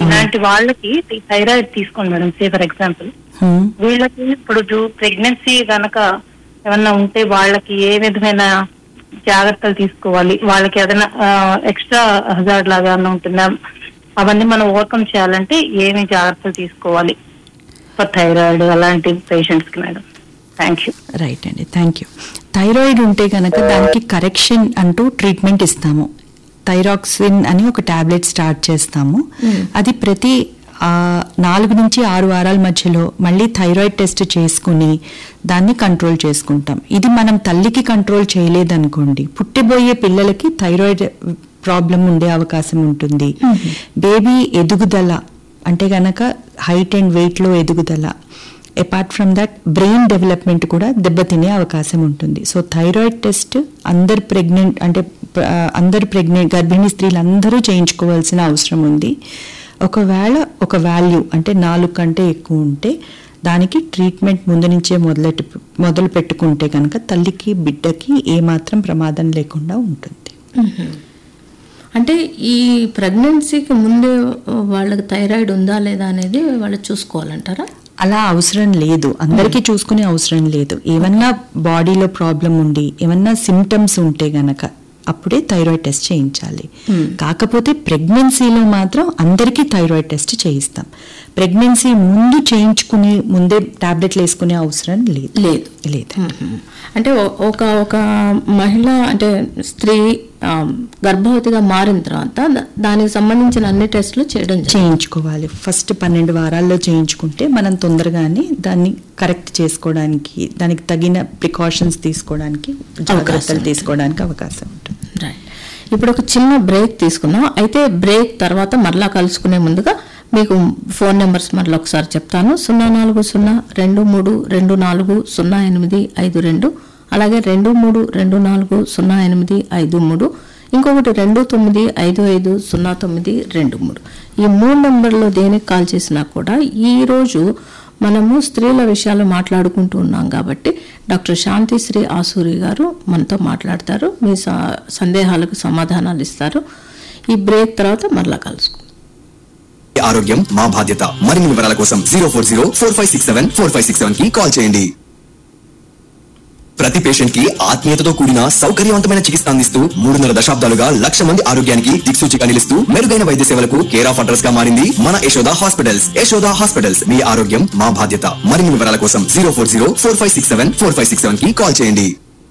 ఇలాంటి వాళ్ళకి థైరాయిడ్ తీసుకోండి మేడం సే ఫర్ ఎగ్జాంపుల్ హ్మ్. వీళ్ళకి ఇప్పుడు ప్రెగ్నెన్సీ గనక ఏమన్నా ఉంటే వాళ్ళకి ఏ విధమైన జాగ్రత్తలు తీసుకోవాలి వాళ్ళకి ఏదైనా ఎక్స్ట్రా హజార్డ్ లాగా ఏమన్నా ఉంటుందా అవన్నీ మనం ఓవర్కమ్ చేయాలంటే ఏమి జాగ్రత్తలు తీసుకోవాలి ఫర్ థైరాయిడ్ అలాంటి పేషెంట్స్ కి మేడం థ్యాంక్ యూ రైట్ అండి థ్యాంక్ యూ థైరాయిడ్ ఉంటే కనుక దానికి కరెక్షన్ అంటూ ట్రీట్మెంట్ ఇస్తాము థైరాక్సిన్ అని ఒక టాబ్లెట్ స్టార్ట్ చేస్తాము అది ప్రతి ఆ, నాలుగు నుంచి ఆరు వారాల మధ్యలో మళ్ళీ థైరాయిడ్ టెస్ట్ చేసుకుని దాన్ని కంట్రోల్ చేసుకుంటాం ఇది మనం తల్లికి కంట్రోల్ చేయలేదనుకోండి పుట్టబోయే పిల్లలకి థైరాయిడ్ ప్రాబ్లం ఉండే అవకాశం ఉంటుంది బేబీ ఎదుగుదల అంటే గనక హైట్ అండ్ వెయిట్ లో ఎదుగుదల apart from that brain development కూడా దెబ్బతినే అవకాశం ఉంటుంది సో థైరాయిడ్ టెస్ట్ అందరు ప్రెగ్నెంట్ అంటే ప్ర- అందరు ప్రెగ్నెంట్ గర్భిణీ స్త్రీలు అందరూ చేయించుకోవాల్సిన అవసరం ఉంది ఒకవేళ ఒక వాల్యూ అంటే నాలుగు కంటే ఎక్కువ ఉంటే దానికి ట్రీట్మెంట్ ముందు నుంచే మొదలెట్టు మొదలు పెట్టుకుంటే కనుక తల్లికి బిడ్డకి ఏమాత్రం ప్రమాదం లేకుండా ఉంటుంది అంటే ఈ ప్రెగ్నెన్సీకి ముందే వాళ్ళకి థైరాయిడ్ ఉందా లేదా అనేది వాళ్ళు చూసుకోవాలంటారా అలా అవసరం లేదు అందరికీ చూసుకునే అవసరం లేదు ఏమన్నా బాడీలో ప్రాబ్లం ఉండి ఏమన్నా సిమ్టమ్స్ ఉంటే గనక అప్పుడే థైరాయిడ్ టెస్ట్ చేయించాలి కాకపోతే ప్రెగ్నెన్సీలో మాత్రం అందరికీ థైరాయిడ్ టెస్ట్ చేయిస్తాం ప్రెగ్నెన్సీ ముందు చేయించుకుని ముందే టాబ్లెట్లు వేసుకునే అవసరం లేదు లేదు. లేదు మ్మ్. అంటే ఒ- ఒక ఒక మహిళ అంటే స్త్రీ ఆ, గర్భవతిగా మారిన తర్వాత దా- దానికి సంబంధించిన అన్ని టెస్టులు చేయడం జరుగుతుంది. చేయించుకోవాలి ఫస్ట్ పన్నెండు వారాల్లో చేయించుకుంటే మనం తొందరగానే దాన్ని కరెక్ట్ చేసుకోవడానికి దానికి తగిన ప్రికాషన్స్ తీసుకోవడానికి జాగ్రత్తలు తీసుకోవడానికి అవకాశం ఉంటుంది రైట్ ఇప్పుడు ఒక చిన్న బ్రేక్ తీసుకుందాం అయితే బ్రేక్ తర్వాత మరలా కలుసుకునే ముందుగా మీకు ఫోన్ నెంబర్స్ మరలా ఒకసారి చెప్తాను సున్నా నాలుగు సున్నా రెండు మూడు రెండు నాలుగు సున్నా ఎనిమిది ఐదు రెండు అలాగే రెండు మూడు రెండు నాలుగు సున్నా ఎనిమిది ఐదు మూడు ఇంకొకటి రెండు తొమ్మిది ఐదు ఐదు సున్నా తొమ్మిది రెండు మూడు ఈ మూడు నెంబర్లో దేనికి కాల్ చేసినా కూడా ఈ రోజు మనము స్త్రీల విషయాలు మాట్లాడుకుంటూ ఉన్నాం కాబట్టి డాక్టర్ శాంతిశ్రీ ఆసూరి గారు మనతో మాట్లాడతారు మీ స- సందేహాలకు సమాధానాలు ఇస్తారు ఈ బ్రేక్ తర్వాత మరలా కలుసుకుందాం ఆరోగ్యం మా బాధ్యత మరిన్ని వివరాల కోసం zero four zero four five six seven four five six seven కి కాల్ చేయండి ప్రతి పేషెంట్ కి ఆత్మీయతతో కూడిన సౌకర్యవంతమైన చికిత్స అందిస్తూ మూడున్నర దశాబ్దాలుగా లక్ష మంది ఆరోగ్యానికి దిక్సూచిగా నిలుస్తూ మెరుగైన వైద్య సేవలకు కేర్ ఆఫ్ అడ్రస్ గా మారింది మన యశోద హాస్పిటల్స్ యశోద హాస్పిటల్స్ మీ ఆరోగ్యం మా బాధ్యత మరిన్ని వివరాల కోసం zero four zero four five six seven four five six seven కి కాల్ చేయండి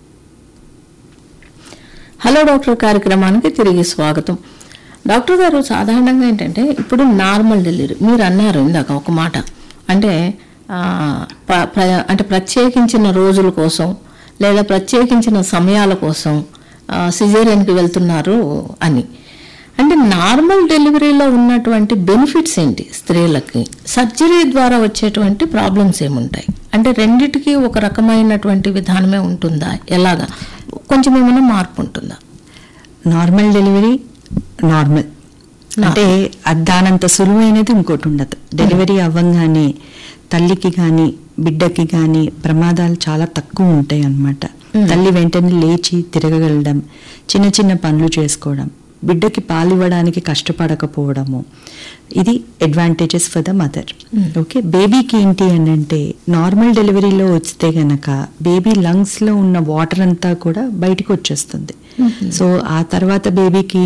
హలో డాక్టర్ కార్యక్రమానికి తిరిగి స్వాగతం డాక్టర్ గారు సాధారణంగా ఏంటంటే ఇప్పుడు నార్మల్ డెలివరీ మీరు అన్నారు ఇందాక ఒక మాట అంటే ఆ, ప- ప్ర- అంటే ప్రత్యేకించిన రోజుల కోసం లేదా ప్రత్యేకించిన సమయాల కోసం సిజేరియన్కి వెళ్తున్నారు అని అంటే నార్మల్ డెలివరీలో ఉన్నటువంటి బెనిఫిట్స్ ఏంటి స్త్రీలకి సర్జరీ ద్వారా వచ్చేటువంటి ప్రాబ్లమ్స్ ఏముంటాయి అంటే రెండిటికి ఒక రకమైనటువంటి విధానమే ఉంటుందా ఎలాగా కొంచెం ఏమైనా మార్పు ఉంటుందా నార్మల్ డెలివరీ నార్మల్ అంటే అది దానంత సులువైనది ఇంకోటి ఉండదు డెలివరీ అవ్వంగానే తల్లికి కానీ బిడ్డకి కానీ ప్రమాదాలు చాలా తక్కువ ఉంటాయి అన్నమాట తల్లి వెంటనే లేచి తిరగగలడం చిన్న చిన్న పనులు చేసుకోవడం బిడ్డకి పాలివ్వడానికి కష్టపడకపోవడము ఇది advantages for the mother okay బేబీకి ఏంటి అని అంటే నార్మల్ డెలివరీలో వస్తే గనక బేబీ లంగ్స్ లో ఉన్న వాటర్ అంతా కూడా బయటకు వచ్చేస్తుంది సో ఆ తర్వాత బేబీకి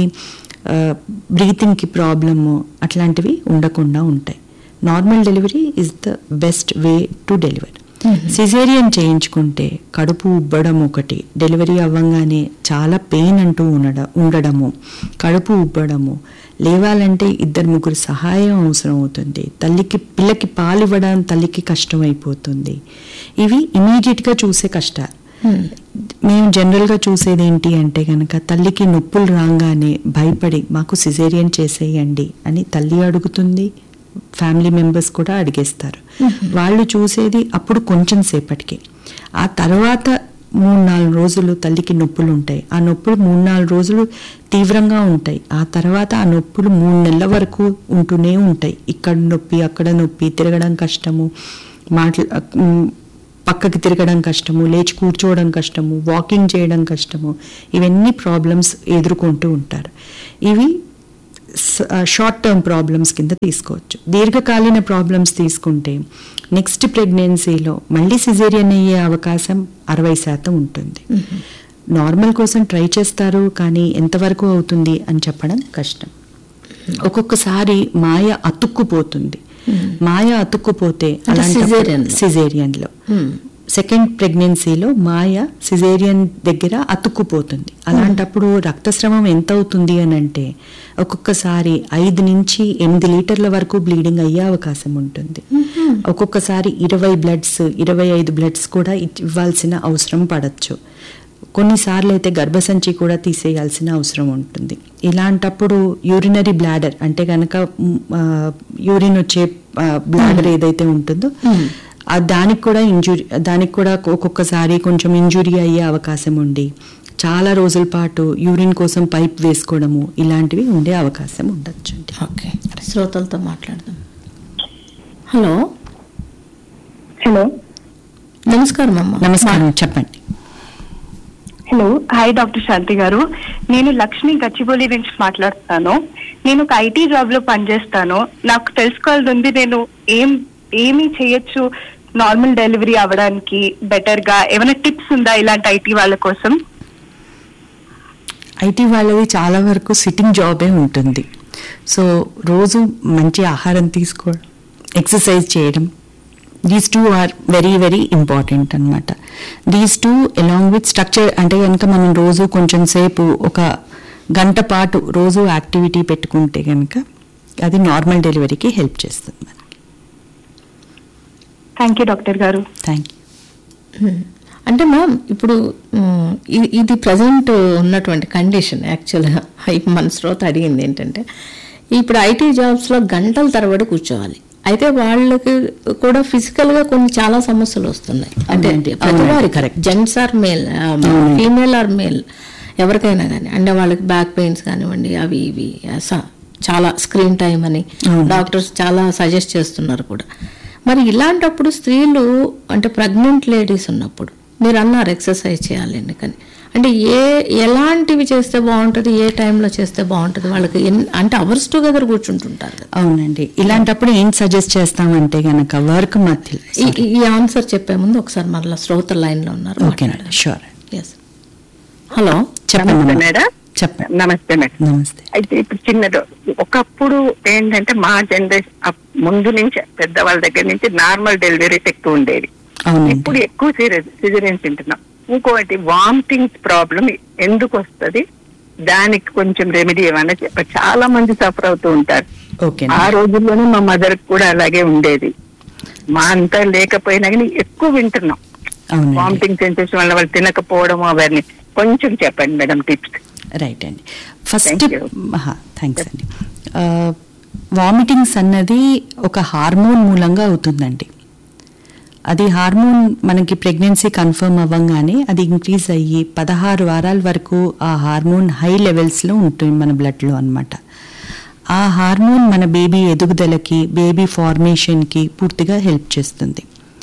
బ్రీతింగ్ కి ప్రాబ్లము అట్లాంటివి ఉండకుండా ఉంటాయి normal delivery is the best way to deliver caesarean చేయించుకుంటే కడుపు ఉబ్బడం ఒకటి డెలివరీ అవ్వంగానే చాలా పెయిన్ అంటూ ఉండడ ఉండడము కడుపు ఉబ్బడము లేవాలంటే ఇద్దరు ముగ్గురు సహాయం అవసరం అవుతుంది తల్లికి పిల్లకి పాలు ఇవ్వడం తల్లికి కష్టం అయిపోతుంది ఇవి ఇమీడియట్ గా చూసే కష్టాలు మేము జనరల్ గా చూసేది ఏంటి అంటే గనక తల్లికి నొప్పులు రాగానే భయపడి మాకు సిజేరియన్ చేసేయండి అని తల్లి అడుగుతుంది ఫ్యామిలీ మెంబర్స్ కూడా అడిగేస్తారు వాళ్ళు చూసేది అప్పుడు కొంచెం సేపటికి ఆ తర్వాత మూడు నాలుగు రోజులు తల్లికి నొప్పులు ఉంటాయి ఆ నొప్పులు మూడు నాలుగు రోజులు తీవ్రంగా ఉంటాయి ఆ తర్వాత ఆ నొప్పులు మూడు నెలల వరకు ఉంటూనే ఉంటాయి ఇక్కడ నొప్పి అక్కడ నొప్పి తిరగడం కష్టము మాట్లా ఉమ్, పక్కకి తిరగడం కష్టము లేచి కూర్చోవడం కష్టము వాకింగ్ చేయడం కష్టము ఇవన్నీ ప్రాబ్లమ్స్ ఎదుర్కొంటూ ఉంటారు ఇవి షార్ట్ టర్మ్ ప్రాబ్లమ్స్ కింద తీసుకోవచ్చు దీర్ఘకాలీన ప్రాబ్లమ్స్ తీసుకుంటే నెక్స్ట్ ప్రెగ్నెన్సీలో మళ్ళీ సిజేరియన్ అయ్యే అవకాశం అరవై శాతం ఉంటుంది నార్మల్ కోసం ట్రై చేస్తారు కానీ ఎంతవరకు అవుతుంది అని చెప్పడం కష్టం ఒక్కొక్కసారి మాయ అతుక్కుపోతుంది మాయ అతుక్కుపోతే అంటే cesarean లో. సిజేరియన్ లో సెకండ్ ప్రెగ్నెన్సీలో మాయ సిజేరియన్ దగ్గర అతుక్కుపోతుంది అలాంటప్పుడు రక్తస్రావం ఎంత అవుతుంది అని అంటే ఒక్కొక్కసారి ఐదు నుంచి ఎనిమిది లీటర్ల వరకు బ్లీడింగ్ అయ్యే అవకాశం ఉంటుంది ఒక్కొక్కసారి ఇరవై బ్లడ్స్ ఇరవై ఐదు బ్లడ్స్ కూడా ఇచ్- ఇవ్వాల్సిన అవసరం పడచ్చు కొన్నిసార్లు అయితే గర్భసంచి కూడా తీసేయాల్సిన అవసరం ఉంటుంది ఇలాంటప్పుడు యూరినరీ బ్లాడర్ అంటే కనుక యూరిన్ వచ్చే బ్లాడర్ ఏదైతే ఉంటుందో ఆ దానికి కూడా ఇంజురీ దానికి కూడా ఒక్కొక్కసారి కొంచెం ఇంజురీ అయ్యే అవకాశం ఉండి చాలా రోజుల పాటు యూరిన్ కోసం పైప్ వేసుకోవడము ఇలాంటివి ఉండే అవకాశం ఉండొచ్చు అండి ఓకే శ్రోతలతో మాట్లాడదాం హలో హలో నమస్కారం అమ్మ నమస్కారం చెప్పండి హలో హాయ్ డాక్టర్ శాంతి గారు నేను లక్ష్మి గచ్చిబౌలి నుంచి మాట్లాడుతాను నేను ఒక ఐటీ జాబ్ లో పనిచేస్తాను నాకు తెలుసుకోవాల్సి ఉంది నేను ఏం ఏమి చేయొచ్చు నార్మల్ డెలివరీ అవ్వడానికి బెటర్ గా ఏమైనా టిప్స్ ఉందా ఇలాంటి ఐటీ వాళ్ళ కోసం ఐటీ వాళ్ళది చాలా వరకు సిట్టింగ్ జాబే ఉంటుంది సో రోజు మంచి ఆహారం తీసుకోవడం ఎక్సర్సైజ్ చేయడం these two are very very important అనమాట these two along with structure అంటే కనుక మనం రోజు కొంచెం సేపు ఒక గంట పాటు రోజు యాక్టివిటీ పెట్టుకుంటే కనుక అది నార్మల్ డెలివరీకి హెల్ప్ చేస్తుంది మనకి thank you doctor garu thank you మ్మ్. అంటే మ్యామ్ ఇప్పుడు మ్మ్, ఇది- ఇది ప్రజెంట్ ఉన్నటువంటి కండిషన్ యాక్చువల్గా ఇప్పుడు మన శ్రోత అడిగింది ఏంటంటే ఇప్పుడు ఐటీ జాబ్స్లో గంటల తరబడి కూర్చోవాలి అయితే వాళ్ళకి కూడా ఫిజికల్ గా కొన్ని చాలా సమస్యలు వస్తున్నాయి అంటే అవునండి, ప్రతి అవునండి, వారికి correct. Gents or male female or male ఎవరికైనా కానీ అంటే వాళ్ళకి బ్యాక్ పెయిన్స్ కానివ్వండి అవి ఇవి స- చాలా స్క్రీన్ టైం అని అవును. డాక్టర్స్ చాలా సజెస్ట్ చేస్తున్నారు కూడా మరి ఇలాంటప్పుడు స్త్రీలు అంటే ప్రెగ్నెంట్ లేడీస్ ఉన్నప్పుడు మీరు అన్నారు ఎక్సర్సైజ్ చేయాలని కానీ అంటే ఏ ఎలాంటివి చేస్తే బాగుంటుంది ఏ టైంలో చేస్తే బాగుంటుంది వాళ్ళకి ఎన్- అంటే అవర్స్ టుగెదర్ కూర్చుంటుంటారు కదా అవునండి ఇలాంటప్పుడు ఏం సజెస్ట్ చేస్తామంటే గనక వర్క్ మధ్యలో ఈ- ఈ- ఈ ఆన్సర్ చెప్పే ముందు ఒకసారి మరలా శ్రోత లైన్ లో ఉన్నారు ఓకేనండి షూర్ Yes. హలో చెప్పండి నమస్తే అమ్మా. మేడం చెప్పండి నమస్తే మేడం నమస్తే అయితే ఇప్పుడు చిన్నది ఒకప్పుడు ఏంటంటే మా జనరేషన్ ముందు నుంచి పెద్దవాళ్ళ దగ్గర నుంచి నార్మల్ డెలివరీస్ ఎక్కువ ఉండేది అవునండి ఇప్పుడు ఎక్కువ సిజరియన్స్ తింటున్నాం ఇంకోటి వామిటింగ్స్ ప్రాబ్లం ఎందుకు వస్తుంది దానికి కొంచెం రెమెడీ ఏమన్నా చెప్ప చాలా మంది సఫర్ అవుతూ ఉంటారు ఓకే ఆ రోజుల్లోనే మా మదర్ కూడా అలాగే ఉండేది మా అంతా లేకపోయినా కానీ ఎక్కువ వింటున్నాం అవునండి వామిటింగ్ సెన్సేషన్ వల్ల వాళ్ళు తినకపోవడం అవన్నీ కొంచెం చెప్పండి మేడం టిప్స్ రైట్ అండి ఫస్ట్ Thank you. థ్యాంక్స్ అండి వామిటింగ్స్ అన్నది ఒక హార్మోన్ మూలంగా అవుతుందండి అది హార్మోన్ మనకి ప్రెగ్నెన్సీ కన్ఫర్మ్ అవ్వగానే అది ఇంక్రీజ్ అయ్యి పదహారు వారాల వరకు ఆ హార్మోన్ హై లెవెల్స్లో ఉంటుంది మన బ్లడ్లో అన్నమాట ఆ హార్మోన్ మన బేబీ ఎదుగుదలకి బేబీ ఫార్మేషన్కి పూర్తిగా హెల్ప్ చేస్తుంది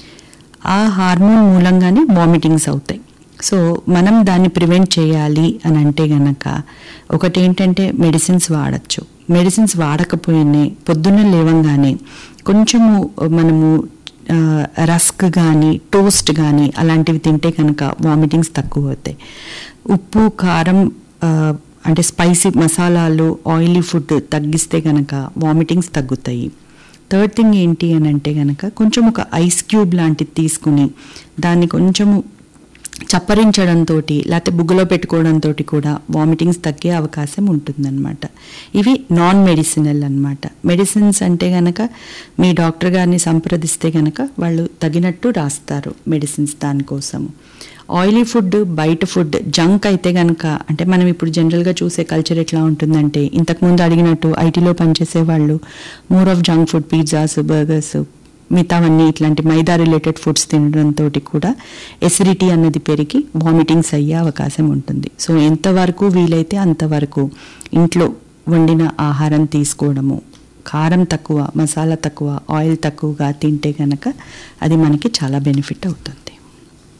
ఆ హార్మోన్ మూలంగానే వామిటింగ్స్ అవుతాయి సో మనం దాన్ని ప్రివెంట్ చేయాలి అని అంటే గనక ఒకటి ఏంటంటే మెడిసిన్స్ వాడచ్చు మెడిసిన్స్ వాడకపోయినే పొద్దున్న లేవంగానే కొంచెము మనము ఆ, రస్క్ కానీ టోస్ట్ కానీ అలాంటివి తింటే కనుక వామిటింగ్స్ తక్కువ అవుతాయి ఉప్పు కారం ఆ, అంటే స్పైసీ మసాలాలు ఆయిలీ ఫుడ్ తగ్గిస్తే కనుక వామిటింగ్స్ తగ్గుతాయి థర్డ్ థింగ్ ఏంటి అని అంటే కనుక కొంచెం ఒక ఐస్ క్యూబ్ లాంటిది తీసుకుని దాన్ని కొంచెము చప్పరించడంతో లేకపోతే బుగ్గలో పెట్టుకోవడంతో కూడా వామిటింగ్స్ తగ్గే అవకాశం ఉంటుందన్నమాట ఇవి నాన్ మెడిసినల్ అన్నమాట మెడిసిన్స్ అంటే గనక మీ డాక్టర్ గారిని సంప్రదిస్తే గనక వాళ్ళు తగినట్టు రాస్తారు మెడిసిన్స్ దానికోసము ఆయిలీ ఫుడ్ బయట ఫుడ్ జంక్ అయితే గనక అంటే మనం ఇప్పుడు జనరల్గా చూసే కల్చర్ ఎట్లా ఉంటుందంటే ఇంతకుముందు అడిగినట్టు ఐటీలో పనిచేసే వాళ్ళు more of junk food pizzas burgers మిగతావన్నీ ఇట్లాంటి మైదా రిలేటెడ్ ఫుడ్స్ తినడంతో కూడా ఎసిడిటీ అన్నది పెరిగి వామిటింగ్స్ అయ్యే అవకాశం ఉంటుంది సో ఎంతవరకు వీలైతే అంతవరకు ఇంట్లో వండిన ఆహారం తీసుకోవడము కారం తక్కువ మసాలా తక్కువ ఆయిల్ తక్కువగా తింటే గనక అది మనకి చాలా బెనిఫిట్ అవుతుంది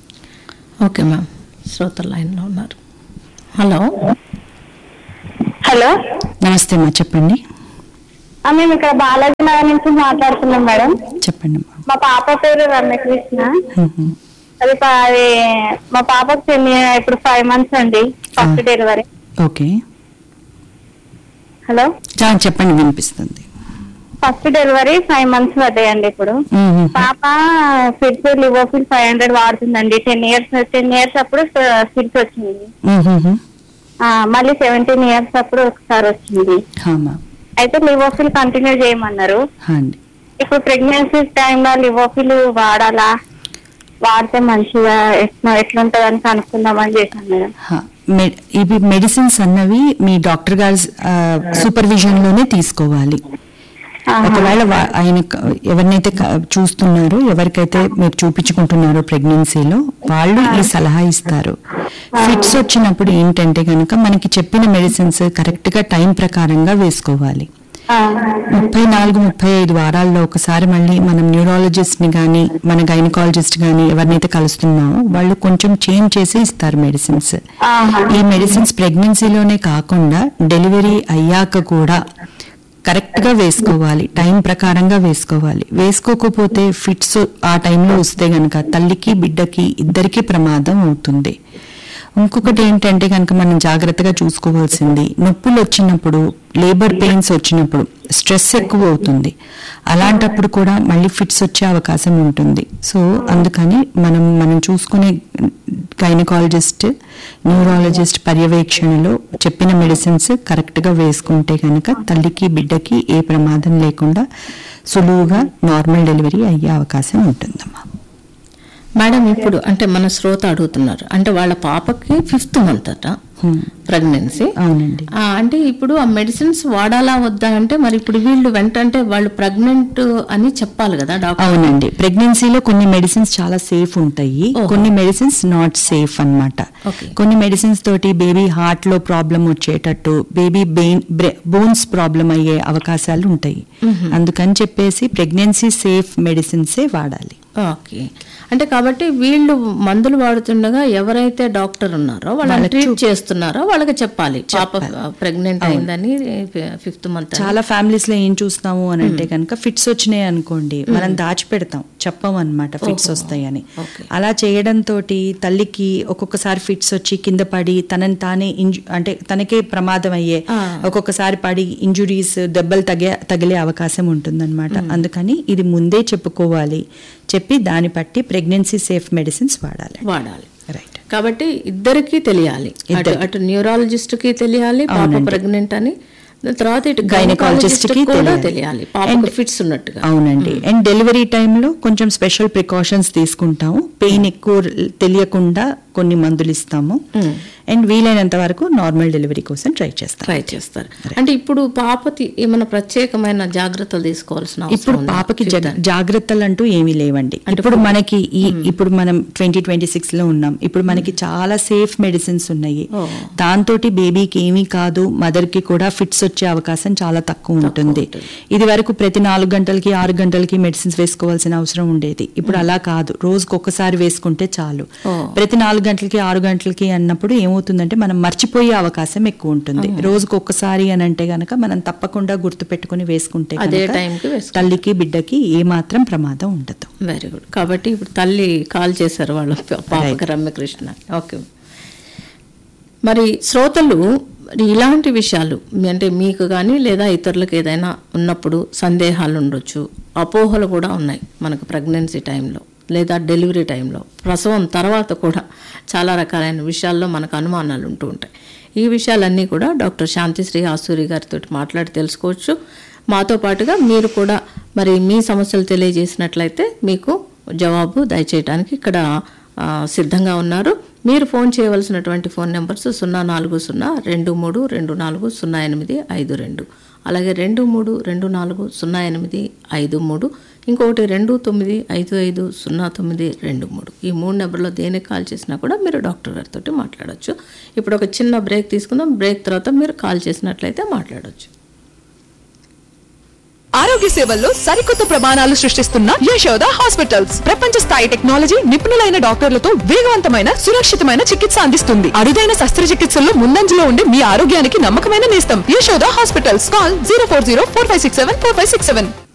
ఓకే మ్యామ్ శ్రోత లైన్ లో ఉన్నారు హలో హలో నమస్తే అమ్మా చెప్పండి ఆ, మేము ఇక్కడ బాలాజీ నగర్ నుంచి మాట్లాడుతున్నాం మేడం చెప్పండి అమ్మా మా పాప పేరు రమ్యకృష్ణ మ్మ్. అది ప- అది మా పాపకు టెన్ ఇప్పుడు ఫైవ్ మంత్స్ అండి ఫస్ట్ ఆ. డెలివరీ ఓకే హలో ఆ, చెప్పండి వినిపిస్తుంది ఫస్ట్ డెలివరీ ఫైవ్ మంత్స్ పడ్డాయండి ఇప్పుడు మ్మ్. పాప ఫిట్స్ లివోఫిల్ ఫైవ్ హండ్రెడ్ వాడుతుందండి టెన్ ఇయర్స్ టెన్ ఇయర్స్ అప్పుడు ఫిట్స్ వచ్చింది మ్మ్. ఆ, మళ్ళీ సెవెంటీన్ ఇయర్స్ అప్పుడు ఒకసారి వచ్చింది అమ్మా అయితే లివోఫిల్ కంటిన్యూ చేయమన్నారు అండి ఇప్పుడు ప్రెగ్నెన్సీ టైంలో లివోఫిల్ వాడాలా వాడితే మంచిగా ఎట్లా ఎట్లుంటది అని కనుక్కుందామని చేశాను మేడం హా. మె- ఇవి మెడిసిన్స్ అన్నవి మీ డాక్టర్ గారి సూపర్విజన్ లోనే తీసుకోవాలి ఆహా. ఒకవేళ వా- ఆయన క- ఎవరినైతే క- చూస్తున్నారో ఎవరికైతే మీరు చూపించుకుంటున్నారో ప్రెగ్నెన్సీలో వాళ్ళు ఈ సలహా ఇస్తారు ఫిట్స్ వచ్చినప్పుడు ఏంటంటే కనుక మనకి చెప్పిన మెడిసిన్స్ కరెక్ట్ గా టైం ప్రకారంగా వేసుకోవాలి ఆ, ముప్పై నాలుగు ముప్పై ఐదు వారాల్లో ఒకసారి మళ్ళీ మనం న్యూరాలజిస్ట్ ని గానీ మన గైనకాలజిస్ట్ గానీ ఎవరినైతే కలుస్తున్నామో వాళ్ళు కొంచెం చేంజ్ చేసి ఇస్తారు మెడిసిన్స్ ఆహా. ఈ మెడిసిన్స్ ప్రెగ్నెన్సీలోనే కాకుండా డెలివరీ అయ్యాక కూడా కరెక్ట్ గా వేసుకోవాలి టైం ప్రకారంగా వేసుకోవాలి వేసుకోకపోతే ఫిట్స్ ఆ టైంలో వస్తే గనక తల్లికి బిడ్డకి ఇద్దరికి ప్రమాదం అవుతుంది ఇంకొకటి ఏంటంటే కనుక మనం జాగ్రత్తగా చూసుకోవాల్సింది నొప్పులు వచ్చినప్పుడు లేబర్ పెయిన్స్ వచ్చినప్పుడు స్ట్రెస్ ఎక్కువ అవుతుంది అలాంటప్పుడు కూడా మళ్ళీ ఫిట్స్ వచ్చే అవకాశం ఉంటుంది సో అందుకని మనం మనం చూసుకునే గైనకాలజిస్ట్ న్యూరాలజిస్ట్ పర్యవేక్షణలో చెప్పిన మెడిసిన్స్ కరెక్ట్గా వేసుకుంటే కనుక తల్లికి బిడ్డకి ఏ ప్రమాదం లేకుండా సులువుగా నార్మల్ డెలివరీ అయ్యే అవకాశం ఉంటుందమ్మా మేడం ఇప్పుడు అంటే మన శ్రోత అడుగుతున్నారు అంటే వాళ్ళ పాపకి ఫిఫ్త్ మంత్ అట Hmm. ప్రెగ్నెన్సీ అవునండి ఆ, అంటే ఇప్పుడు ఆ మెడిసిన్స్ వాడాలా వద్దా అంటే మరి ఇప్పుడు వీళ్ళు వెంటంటే వాళ్ళు ప్రెగ్నెంట్ అని చెప్పాలి కదా డాక్టర్ అవునండి ప్రెగ్నెన్సీలో కొన్ని మెడిసిన్స్ చాలా సేఫ్ ఉంటాయి ఓహో. కొన్ని మెడిసిన్స్ నాట్ సేఫ్ అన్నమాట Okay. కొన్ని మెడిసిన్స్ తోటి బేబీ హార్ట్ లో ప్రాబ్లం వచ్చేటట్టు బేబీ బెయిన్ బోన్స్ ప్రాబ్లం అయ్యే అవకాశాలు ఉంటాయి అందుకని చెప్పేసి ప్రెగ్నెన్సీ సేఫ్ మెడిసిన్సే వాడాలి ఓకే అంటే కాబట్టి వీళ్ళు మందులు వాడుతుండగా ఎవరైతే డాక్టర్ ఉన్నారో వాళ్ళని వాళ్ళకి ట్రీట్ చూప్- చేస్తున్నారో వాళ్ళకి చెప్పాలి పాప ప్రెగ్నెంట్ అయిందని ఫిఫ్త్ మంత్ చాలా ఫ్యామిలీస్ లో ఏం చూస్తాము అని అంటే కనుక ఫిట్స్ వచ్చినాయి అనుకోండి మనం దాచిపెడతాం చెప్పం అనమాట ఫిట్స్ వస్తాయని Okay. అలా చేయడం తోటి తల్లికి ఒక్కొక్కసారి ఫిట్స్ వచ్చి కింద పడి తనని తానే ఇంజు అంటే తనకే ప్రమాదం అయ్యే ఆ. ఒక్కొక్కసారి పడి ఇంజురీస్ దెబ్బలు తగే తగిలే అవకాశం ఉంటుందన్నమాట అందుకని ఇది ముందే చెప్పుకోవాలి చెప్పి దాన్ని బట్టి ప్రెగ్నెన్సీ సేఫ్ మెడిసిన్స్ వాడాలి వాడాలి రైట్ కాబట్టి ఇద్దరికి తెలియాలి అటు ఇద్దరికి. అటు న్యూరాలజిస్ట్ కి తెలియాలి పాప అవునండి. ప్రెగ్నెంట్ అని దాని తర్వాత ఇటు గైనకాలజిస్ట్ గైనకాలజిస్ట్ కి కూడా తెలియాలి. తెలియాలి పాపకు And- ఫిట్స్ ఉన్నట్టుగా అవునండి అండ్ డెలివరీ టైంలో కొంచెం స్పెషల్ ప్రికాషన్స్ తీసుకుంటాము పెయిన్ ఎక్కువ తెలియకుండా కొన్ని మందులు ఇస్తాము అండ్ వీలైనంత వరకు నార్మల్ డెలివరీ కోసం ట్రై చేస్తాం ట్రై చేస్తారు అంటే ఇప్పుడు పాపకి ఏమైనా ప్రత్యేకమైన జాగ్రత్తలు తీసుకోవాల్సిన అవసరం ఇప్పుడు ఉందా? పాపకి Fifth జా- జాగ్రత్తలు అంటూ ఏమీ లేవండి అంటే ఇప్పుడు ఇప్పుడు- మనకి ఈ ఇప్పుడు మనం ట్వంటీ ట్వంటీ సిక్స్ లో ఉన్నాం ఇప్పుడు మనకి చాలా సేఫ్ మెడిసిన్స్ ఉన్నాయి ఓ. దాంతో బేబీకి ఏమీ కాదు మదర్ కి కూడా ఫిట్స్ వచ్చే అవకాశం చాలా తక్కువ ఉంటుంది ఉంటుంది. ఇది వరకు ప్రతి నాలుగు గంటలకి ఆరు గంటలకి మెడిసిన్స్ వేసుకోవాల్సిన అవసరం ఉండేది ఇప్పుడు అలా కాదు రోజుకి ఒక్కసారి వేసుకుంటే చాలు ఓ. ప్రతి నాలుగు గంటలకి ఆరు గంటలకి అన్నప్పుడు ఏమవుతుందంటే మనం మర్చిపోయే అవకాశం ఎక్కువ ఉంటుంది రోజుకి ఒక్కసారి అని అంటే గనక మనం తప్పకుండా గుర్తు పెట్టుకుని వేసుకుంటే అదే గనక టైంకి వేసుకోవాలి. తల్లికి బిడ్డకి ఏ మాత్రం ప్రమాదం ఉండదు వెరీ గుడ్ కాబట్టి ఇప్పుడు తల్లి కాల్ చేశారు వాళ్ళ పాపకి రమ్యకృష్ణ ఓకే మరి శ్రోతలు మరి ఇలాంటి విషయాలు మీ- అంటే మీకు కానీ లేదా ఇతరులకు ఏదైనా ఉన్నప్పుడు సందేహాలు ఉండొచ్చు అపోహలు కూడా ఉన్నాయి మనకు ప్రెగ్నెన్సీ టైంలో లేదా డెలివరీ టైంలో ప్రసవం తర్వాత కూడా చాలా రకాలైన విషయాల్లో మనకు అనుమానాలు ఉంటూ ఉంటాయి ఈ విషయాలన్నీ కూడా డాక్టర్ శాంతిశ్రీ ఆసూరి గారితో మాట్లాడి తెలుసుకోవచ్చు మాతో పాటుగా మీరు కూడా మరి మీ సమస్యలు తెలియజేసినట్లయితే మీకు జవాబు దయచేయడానికి ఇక్కడ ఆ, సిద్ధంగా ఉన్నారు మీరు ఫోన్ చేయవలసినటువంటి ఫోన్ నెంబర్స్ సున్నా నాలుగు సున్నా రెండు మూడు రెండు నాలుగు సున్నా ఎనిమిది ఐదు రెండు అలాగే రెండు మూడు రెండు నాలుగు సున్నా ఎనిమిది ఐదు మూడు ఇంకొకటి రెండు తొమ్మిది ఐదు ఐదు సున్నా తొమ్మిది రెండు మూడు ఈ మూడు నెంబర్లో దేనికి కాల్ చేసినా కూడా మీరు డాక్టర్ గారితో మాట్లాడొచ్చు ఇప్పుడు ఒక చిన్న బ్రేక్ తీసుకుందాం బ్రేక్ తర్వాత మీరు కాల్ చేసినట్లయితే మాట్లాడొచ్చు ఆరోగ్య సేవల్లో సరికొత్త ప్రమాణాలు సృష్టిస్తున్న యశోద హాస్పిటల్స్ ప్రపంచ స్థాయి టెక్నాలజీ నిపుణులైన డాక్టర్లతో వేగవంతమైన సురక్షితమైన చికిత్స అందిస్తుంది అరుదైన శస్త్రచికిత్సల్లో ముందంజలో ఉండే మీ ఆరోగ్యానికి నమ్మకమైన నేస్తం Yashoda hospitals call zero four zero four five six seven four five six seven